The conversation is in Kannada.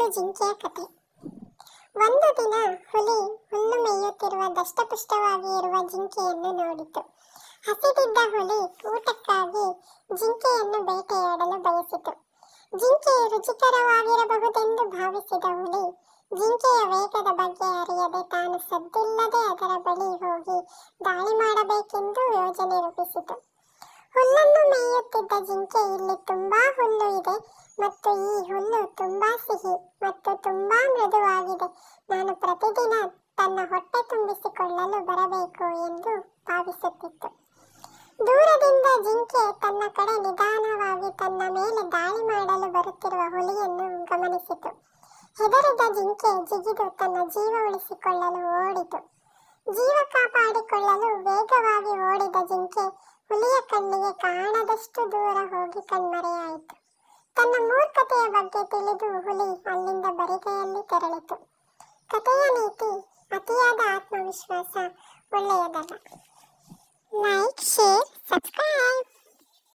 ಜಿಂಕೆಯ ಕಥೆ ಒಂದು ದಿನ ಹುಲಿ ಹುಲ್ಲು ಮೇಯುತ್ತಿರುವ ದಷ್ಟಪುಷ್ಟವಾಗಿ ಇರುವ ಜಿಂಕೆಯನ್ನು ನೋಡಿತು ಹಸಿದಿದ್ದ ಹುಲಿ ಊಟಕ್ಕಾಗಿ ಜಿಂಕೆಯನ್ನು ಬೇಟೆಯಾಡಲು ಬಯಸಿತು ಜಿಂಕೆಯು ರುಚಿಕರವಾಗಿರಬಹುದೆಂದು ಭಾವಿಸಿದ ಹುಲಿ ಜಿಂಕೆಯ ವೇಗದ ಬಗ್ಗೆ ಅರಿಯದೆ ತಾನು ಸದ್ದಿಲ್ಲದೆ ಅದರ ಬಳಿ ಹೋಗಿ ದಾಳಿ ಮಾಡಬೇಕೆಂದು ಯೋಜನೆ ರೂಪಿಸಿತು ಹುಲ್ಲನ್ನು ಮೇಯುತ್ತಿದ್ದ ಜಿಂಕೆ ಇಲ್ಲಿ ತುಂಬಾ ಹುಲ್ಲು ಇದೆ ಮತ್ತು ಈ ಹುಲ್ಲು ತುಂಬಾ ಸಿಹಿ ಮತ್ತು ತುಂಬಾ ಮೃದುವಾಗಿದೆ ನಾನು ಪ್ರತಿದಿನ ತನ್ನ ಹೊಟ್ಟೆ ತುಂಬಿಸಿಕೊಳ್ಳಲು ಬರಬೇಕು ಎಂದು ಭಾವಿಸುತ್ತಿತ್ತು ದೂರದಿಂದ ಜಿಂಕೆ ತನ್ನ ಕಡೆ ನಿಧಾನವಾಗಿ ತನ್ನ ಮೇಲೆ ದಾಳಿ ಮಾಡಲು ಬರುತ್ತಿರುವ ಹುಲಿಯನ್ನು ಗಮನಿಸಿತು ಹೆದರಿದ ಜಿಂಕೆ ಜಿಗಿದು ತನ್ನ ಜೀವ ಉಳಿಸಿಕೊಳ್ಳಲು ಓಡಿತು ಜೀವ ಕಾಪಾಡಿಕೊಳ್ಳಲು ವೇಗವಾಗಿ ಓಡಿದ ಜಿಂಕೆ ಹುಲಿಯ ಕಣ್ಣಿಗೆ ಕಾಣದಷ್ಟು ದೂರ ಹೋಗಿ ಕಣ್ಮರೆಯಾಯಿತು ತನ್ನ ಮೂರ್ಖತೆಯ ಬಗ್ಗೆ ತಿಳಿದು ಹುಲಿ ಅಲ್ಲಿಂದ ಬರಿಗೈಯಲ್ಲಿ ತೆರಳಿತು ಕಥೆಯ ನೀತಿ ಅತಿಯಾದ ಆತ್ಮವಿಶ್ವಾಸ ಒಳ್ಳೆಯದಲ್ಲ ಲೈಕ್ ಶೇರ್ ಸಬ್ಸ್ಕ್ರೈಬ್